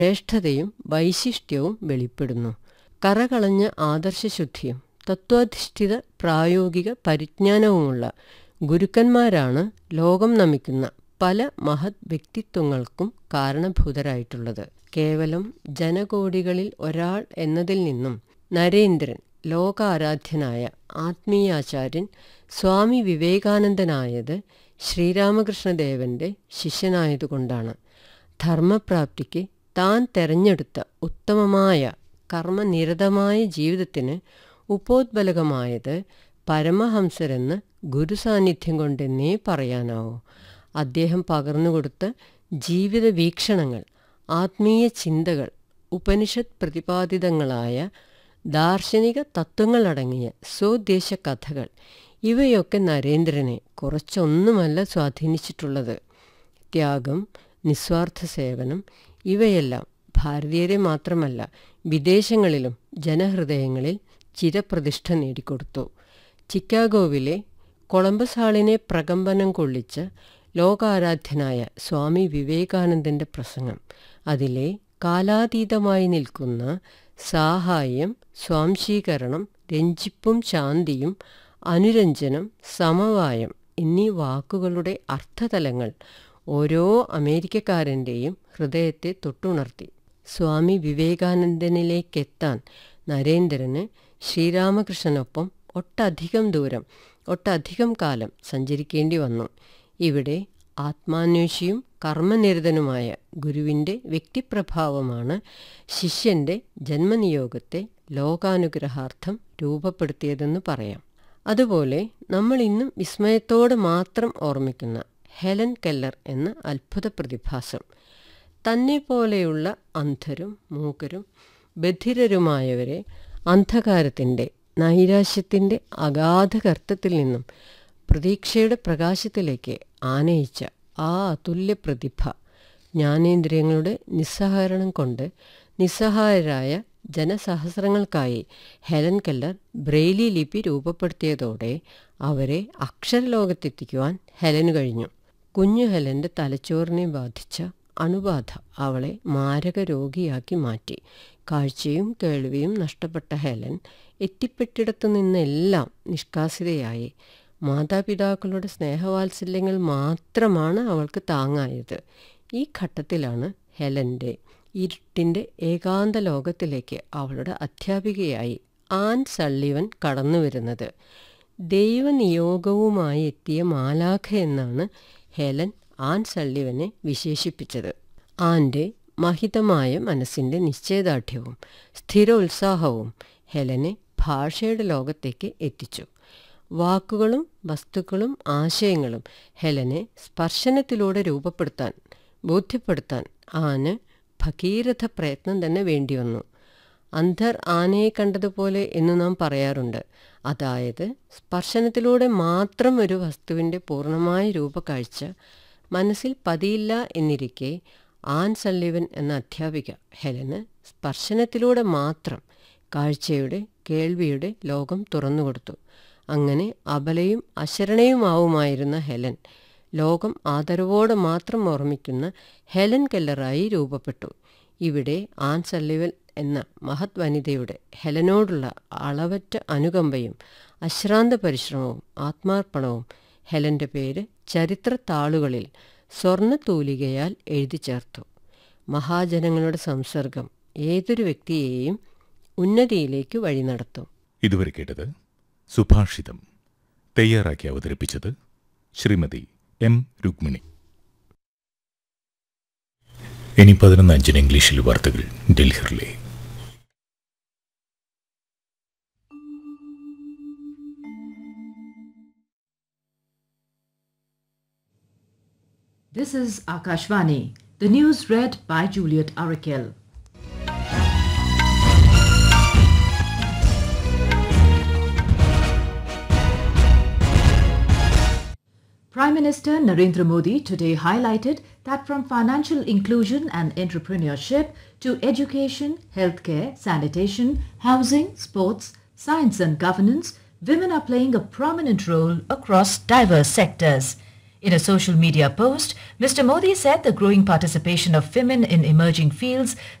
ശ്രേഷ്ഠതയും വൈശിഷ്ട്യവും വെളിപ്പെടുന്നു കറകളഞ്ഞ ആദർശശുദ്ധിയും തത്വാധിഷ്ഠിത പ്രായോഗിക പരിജ്ഞാനവുമുള്ള ഗുരുക്കന്മാരാണ് ലോകം നമിക്കുന്ന പല മഹത് വ്യക്തിത്വങ്ങൾക്കും കാരണഭൂതരായിട്ടുള്ളത് കേവലം ജനകോടികളിൽ ഒരാൾ എന്നതിൽ നിന്നും നരേന്ദ്രൻ ലോകാരാധ്യനായ ആത്മീയാചാര്യൻ സ്വാമി വിവേകാനന്ദനായത് ശ്രീരാമകൃഷ്ണദേവന്റെ ശിഷ്യനായതുകൊണ്ടാണ് ധർമ്മപ്രാപ്തിക്ക് താൻ തെരഞ്ഞെടുത്ത ഉത്തമമായ കർമ്മനിരതമായ ജീവിതത്തിന് ഉപോദ്ബലകമായത് പരമഹംസരെന്ന് ഗുരുസാന്നിധ്യം കൊണ്ടെന്നേ പറയാനാവൂ അദ്ദേഹം പകർന്നുകൊടുത്ത ജീവിത വീക്ഷണങ്ങൾ ആത്മീയ ചിന്തകൾ ഉപനിഷത്ത് പ്രതിപാദിതങ്ങളായ ദാർശനിക തത്വങ്ങളടങ്ങിയ സ്വദേശ കഥകൾ ഇവയൊക്കെ നരേന്ദ്രനെ കുറച്ചൊന്നുമല്ല സ്വാധീനിച്ചിട്ടുള്ളത് ത്യാഗം നിസ്വാർത്ഥ സേവനം ഇവയെല്ലാം ഭാരതീയരെ മാത്രമല്ല വിദേശങ്ങളിലും ജനഹൃദയങ്ങളിൽ ചിരപ്രതിഷ്ഠ നേടിക്കൊടുത്തു ചിക്കാഗോവിലെ കൊളംബസ് ഹാളിനെ പ്രകമ്പനം കൊള്ളിച്ച ലോകാരാധ്യനായ സ്വാമി വിവേകാനന്ദന്റെ പ്രസംഗം അതിലെ കാലാതീതമായി നിൽക്കുന്ന സാഹായം സ്വാംശീകരണം രഞ്ജിപ്പും ശാന്തിയും അനുരഞ്ജനം സമവായം എന്നീ വാക്കുകളുടെ അർത്ഥതലങ്ങൾ ഓരോ അമേരിക്കക്കാരൻ്റെയും ഹൃദയത്തെ തൊട്ടുണർത്തി സ്വാമി വിവേകാനന്ദനിലേക്കെത്താൻ നരേന്ദ്രന് ശ്രീരാമകൃഷ്ണനൊപ്പം ഒട്ടധികം ദൂരം ഒട്ടധികം കാലം സഞ്ചരിക്കേണ്ടി വന്നു ഇവിടെ ആത്മാന്വേഷിയും കർമ്മനിരതനുമായ ഗുരുവിൻ്റെ വ്യക്തിപ്രഭാവമാണ് ശിഷ്യന്റെ ജന്മനിയോഗത്തെ ലോകാനുഗ്രഹാർത്ഥം രൂപപ്പെടുത്തിയതെന്ന് പറയാം അതുപോലെ നമ്മൾ ഇന്നും വിസ്മയത്തോടെ മാത്രം ഓർമ്മിക്കുന്ന ഹെലൻ കെല്ലർ എന്ന അത്ഭുത പ്രതിഭാസം തന്നെ പോലെയുള്ള അന്ധരും മൂക്കരും ബധിരരുമായവരെ അന്ധകാരത്തിൻ്റെ നൈരാശ്യത്തിൻ്റെ അഗാധ ഗർത്തത്തിൽ നിന്നും പ്രതീക്ഷയുടെ പ്രകാശത്തിലേക്ക് ആനയിച്ച ആ അതുല്യ പ്രതിഭ ജ്ഞാനേന്ദ്രിയങ്ങളുടെ നിസ്സഹകരണം കൊണ്ട് നിസ്സഹായരായ ജനസഹസ്രങ്ങൾക്കായി ഹെലൻ കെല്ലർ ബ്രെയിലി ലിപി രൂപപ്പെടുത്തിയതോടെ അവരെ അക്ഷരലോകത്തെത്തിക്കുവാൻ ഹെലന് കഴിഞ്ഞു കുഞ്ഞു ഹെലൻ്റെ തലച്ചോറിനെ ബാധിച്ച അണുബാധ അവളെ മാരക രോഗിയാക്കി മാറ്റി കാഴ്ചയും കേൾവിയും നഷ്ടപ്പെട്ട ഹെലൻ എത്തിപ്പെട്ടിടത്തു നിന്നെല്ലാം നിഷ്കാസിതയായി മാതാപിതാക്കളുടെ സ്നേഹവാത്സല്യങ്ങൾ മാത്രമാണ് അവൾക്ക് താങ്ങായത് ഈ ഘട്ടത്തിലാണ് ഹെലൻ്റെ ഇരുട്ടിൻ്റെ ഏകാന്ത ലോകത്തിലേക്ക് അവളുടെ അധ്യാപികയായി ആൻ സള്ളിവൻ കടന്നു വരുന്നത് ദൈവനിയോഗവുമായി എത്തിയ മാലാഖ എന്നാണ് ഹെലൻ ആൻ സള്ളിവനെ വിശേഷിപ്പിച്ചത് ആൻ്റെ മഹിതമായ മനസ്സിൻ്റെ നിശ്ചയദാർഢ്യവും സ്ഥിരോത്സാഹവും ഹെലനെ ഭാഷയുടെ ലോകത്തേക്ക് എത്തിച്ചു വാക്കുകളും വസ്തുക്കളും ആശയങ്ങളും ഹെലനെ സ്പർശനത്തിലൂടെ രൂപപ്പെടുത്താൻ ബോധ്യപ്പെടുത്താൻ ആന് ഭഗീരഥ പ്രയത്നം തന്നെ വേണ്ടിവന്നു അന്ധർ ആനയെ കണ്ടതുപോലെ എന്ന് നാം പറയാറുണ്ട് അതായത് സ്പർശനത്തിലൂടെ മാത്രം ഒരു വസ്തുവിൻ്റെ പൂർണ്ണമായ രൂപക്കാഴ്ച മനസ്സിൽ പതിയില്ല എന്നിരിക്കെ ആൻ സള്ളിവൻ എന്ന അധ്യാപിക ഹെലന് സ്പർശനത്തിലൂടെ മാത്രം കാഴ്ചയുടെ കേൾവിയുടെ ലോകം തുറന്നുകൊടുത്തു അങ്ങനെ അബലയും അശരണയുമാവുമായിരുന്ന ഹെലൻ ലോകം ആദരവോടെ മാത്രം ഓർമ്മിക്കുന്ന ഹെലൻ കെല്ലറായി രൂപപ്പെട്ടു ഇവിടെ ആൻ സള്ളിവൻ എന്ന മഹത് വനിതയുടെ ഹെലനോടുള്ള അളവറ്റ അനുകമ്പയും അശ്രാന്ത പരിശ്രമവും ആത്മാർപ്പണവും ഹെലൻ്റെ പേര് ചരിത്ര താളുകളിൽ സ്വർണ്ണ തൂലികയാൽ എഴുതി ചേർത്തു മഹാജനങ്ങളുടെ സംസർഗം ഏതൊരു വ്യക്തിയെയും ഉന്നതിയിലേക്ക് വഴി നടത്തും ഇതുവരെ കേട്ടത് സുഭാഷിതം തയ്യാറാക്കി അവതരിപ്പിച്ചത് ശ്രീമതി എം രുക്മിണി ഇനി പതിനൊന്ന് അഞ്ചിന് ഇംഗ്ലീഷിൽ വാർത്തകൾ ഡൽഹിറിലെ This is Akashvani. The news read by Juliet Arakel. Prime Minister Narendra Modi today highlighted that from financial inclusion and entrepreneurship to education, healthcare, sanitation, housing, sports, science and governance, women are playing a prominent role across diverse sectors. In a social media post, Mr. Modi said the growing participation of women in emerging fields